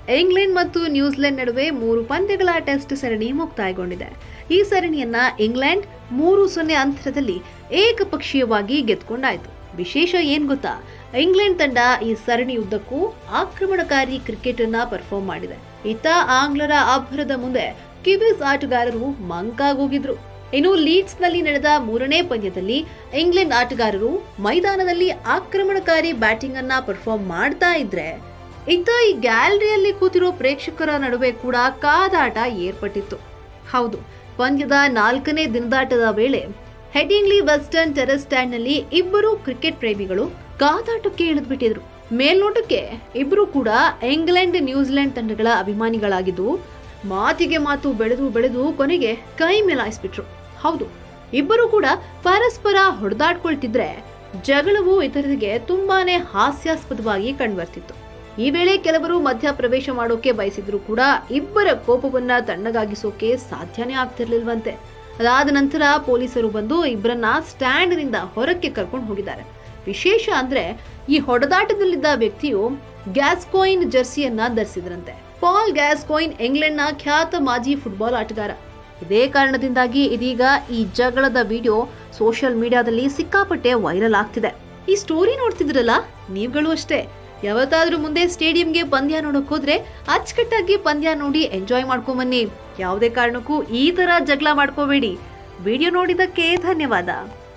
England ಮತ್ತು New Zealand ನಡುವೆ ಮೂರು ಪಂದ್ಯಗಳ ಟೆಸ್ಟ್ ಸರಣಿ ಮುಕ್ತಾಯಗೊಂಡಿದೆ ಈ ಸರಣಿಯನ್ನ ಇಂಗ್ಲೆಂಡ್ ಮೂರು ಸೊನ್ನೆ ಅಂತರದಲ್ಲಿ ಏಕಪಕ್ಷೀಯವಾಗಿ ಗೆದ್ದುಕೊಂಡಾಯ್ತು ವಿಶೇಷ ಏನ್ ಗೊತ್ತಾ ಇಂಗ್ಲೆಂಡ್ ತಂಡ ಈ ಸರಣಿಯುದ್ದಕ್ಕೂ ಆಕ್ರಮಣಕಾರಿ ಕ್ರಿಕೆಟ್ ಅನ್ನ ಪರ್ಫಾರ್ಮ್ ಮಾಡಿದೆ ಇತ್ತ ಆಂಗ್ಲರ ಅಬ್ಬರದ ಮುಂದೆ ಕಿವೀಸ್ ಆಟಗಾರರು ಮಂಕಾಗೋಗಿದ್ರು ಇನ್ನು ಲೀಡ್ಸ್ ನಲ್ಲಿ ನಡೆದ ಮೂರನೇ ಪಂದ್ಯದಲ್ಲಿ ಇಂಗ್ಲೆಂಡ್ ಆಟಗಾರರು ಮೈದಾನದಲ್ಲಿ ಆಕ್ರಮಣಕಾರಿ ಬ್ಯಾಟಿಂಗ್ ಅನ್ನ ಪರ್ಫಾರ್ಮ್ ಮಾಡ್ತಾ ಇದ್ರೆ ಇತ್ತ ಈ ಗ್ಯಾಲರಿಯಲ್ಲಿ ಕೂತಿರೋ ಪ್ರೇಕ್ಷಕರ ನಡುವೆ ಕೂಡ ಕಾದಾಟ ಏರ್ಪಟ್ಟಿತ್ತು ಹೌದು ಪಂದ್ಯದ ನಾಲ್ಕನೇ ದಿನದಾಟದ ವೇಳೆ ಹೆಡಿಂಗ್ಲಿ ವೆಸ್ಟರ್ನ್ ಟೆರೆಸ್ ಸ್ಟ್ಯಾಂಡ್ ನಲ್ಲಿ ಇಬ್ಬರು ಕ್ರಿಕೆಟ್ ಪ್ರೇಮಿಗಳು ಕಾದಾಟಕ್ಕೆ ಇಳಿದ್ಬಿಟ್ಟಿದ್ರು ಮೇಲ್ನೋಟಕ್ಕೆ ಇಬ್ರು ಕೂಡ ಇಂಗ್ಲೆಂಡ್ ನ್ಯೂಜಿಲೆಂಡ್ ತಂಡಗಳ ಅಭಿಮಾನಿಗಳಾಗಿದ್ದು ಮಾತಿಗೆ ಮಾತು ಬೆಳೆದು ಬೆಳೆದು ಕೊನೆಗೆ ಕೈ ಮೇಲಾಯಿಸ್ಬಿಟ್ರು ಹೌದು ಇಬ್ಬರು ಕೂಡ ಪರಸ್ಪರ ಹೊಡೆದಾಡ್ಕೊಳ್ತಿದ್ರೆ ಜಗಳವು ಇತರರಿಗೆ ತುಂಬಾನೇ ಹಾಸ್ಯಾಸ್ಪದವಾಗಿ ಕಂಡುಬರ್ತಿತ್ತು ಈ ವೇಳೆ ಕೆಲವರು ಮಧ್ಯ ಪ್ರವೇಶ ಮಾಡೋಕೆ ಬಯಸಿದ್ರು ಕೂಡ ಇಬ್ಬರ ಕೋಪವನ್ನ ತಣ್ಣಗಾಗಿಸೋಕೆ ಸಾಧ್ಯನೇ ಆಗ್ತಿರ್ಲಿಲ್ವಂತೆ ಅದಾದ ನಂತರ ಪೊಲೀಸರು ಬಂದು ಇಬ್ಬರನ್ನ ಸ್ಟ್ಯಾಂಡ್ನಿಂದ ಹೊರಕ್ಕೆ ಕರ್ಕೊಂಡು ಹೋಗಿದ್ದಾರೆ ವಿಶೇಷ ಅಂದ್ರೆ ಈ ಹೊಡೆದಾಟದಲ್ಲಿದ್ದ ವ್ಯಕ್ತಿಯು ಗ್ಯಾಸ್ಕೋಯಿನ್ ಜರ್ಸಿಯನ್ನ ಧರಿಸಿದ್ರಂತೆ ಪಾಲ್ ಗ್ಯಾಸ್ಕೋಯಿನ್ ಇಂಗ್ಲೆಂಡ್ನ ಖ್ಯಾತ ಮಾಜಿ ಫುಟ್ಬಾಲ್ ಆಟಗಾರ ಇದೇ ಕಾರಣದಿಂದಾಗಿ ಇದೀಗ ಈ ಜಗಳದ ವಿಡಿಯೋ ಸೋಷಿಯಲ್ ಮೀಡಿಯಾದಲ್ಲಿ ಸಿಕ್ಕಾಪಟ್ಟೆ ವೈರಲ್ ಆಗ್ತಿದೆ ಈ ಸ್ಟೋರಿ ನೋಡ್ತಿದ್ರಲ್ಲ ನೀವುಗಳು ಅಷ್ಟೇ ಯಾವತ್ತಾದ್ರೂ ಮುಂದೆ ಸ್ಟೇಡಿಯಂಗೆ ಪಂದ್ಯ ನೋಡಕ್ ಹೋದ್ರೆ ಅಚ್ಚುಕಟ್ಟಾಗಿ ಪಂದ್ಯ ನೋಡಿ ಎಂಜಾಯ್ ಮಾಡ್ಕೊಂಬನ್ನಿ ಯಾವುದೇ ಕಾರಣಕ್ಕೂ ಈ ತರ ಜಗಳ ಮಾಡ್ಕೋಬೇಡಿ ವಿಡಿಯೋ ನೋಡಿದಕ್ಕೆ ಧನ್ಯವಾದ